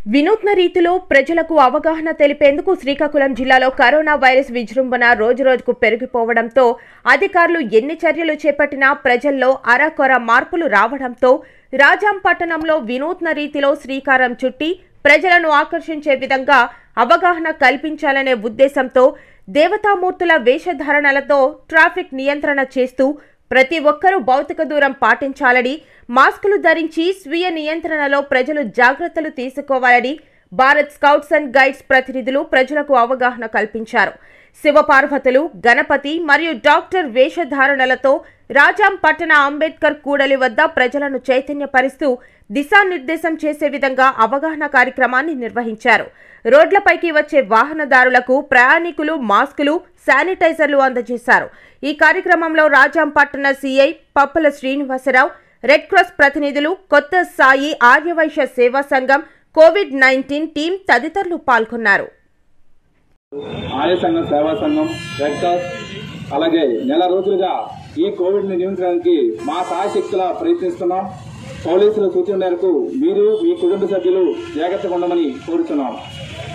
వినూత్న రీతిలో ప్రజలకు అవగాహన తెలిపేందుకు శ్రీకాకుళం జిల్లాలో కరోనా వైరస్ విజృంభణ రోజురోజుకు పెరిగిపోవడంతో అధికారులు ఎన్ని చర్యలు చేపట్టినా ప్రజల్లో అరకొర మార్పులు రావడంతో రాజాం పట్టణంలో వినూత్న రీతిలో శ్రీకారం చుట్టి ప్రజలను ఆకర్షించే విధంగా అవగాహన కల్పించాలనే ఉద్దేశంతో దేవతామూర్తుల వేషధారణలతో ట్రాఫిక్ నియంత్రణ చేస్తూ ప్రతి ఒక్కరూ భౌతిక దూరం పాటించాలని మాస్కులు ధరించి స్వీయ నియంత్రణలో ప్రజలు జాగ్రత్తలు తీసుకోవాలని భారత్ స్కౌట్స్ అండ్ గైడ్స్ ప్రతినిధులు ప్రజలకు అవగాహన కల్పించారు శివపార్వతులు గణపతి మరియు డాక్టర్ వేషధారణలతో రాజాం పట్టణ అంబేద్కర్ కూడలి వద్ద ప్రజలను చైతన్యపరుస్తూ దిశానిర్దేశం చేసే విధంగా అవగాహన కార్యక్రమాన్ని నిర్వహించారు రోడ్లపైకి వచ్చే వాహనదారులకు ప్రయాణికులు మాస్కులు శానిటైజర్లు అందజేశారు ఈ కార్యక్రమంలో రాజాం పట్టణ CI Pappala Srinivasarao red cross ప్రతినిధులు కొత్త సాయి ఆర్యవైశ్య సేవా సంఘం కోవిడ్ నైన్టీన్ టీం తదితరులు పాల్గొన్నారు ఆర్య సంఘం సేవా సంఘం రెడ్ క్రాస్ అలాగే నెల రోజులుగా ఈ కోవిడ్ని నియంత్రణకి మా సాయశక్తులా ప్రయత్నిస్తున్నాం పోలీసుల సూచన మేరకు మీరు మీ కుటుంబ సభ్యులు జాగ్రత్తగా ఉండమని కోరుతున్నాం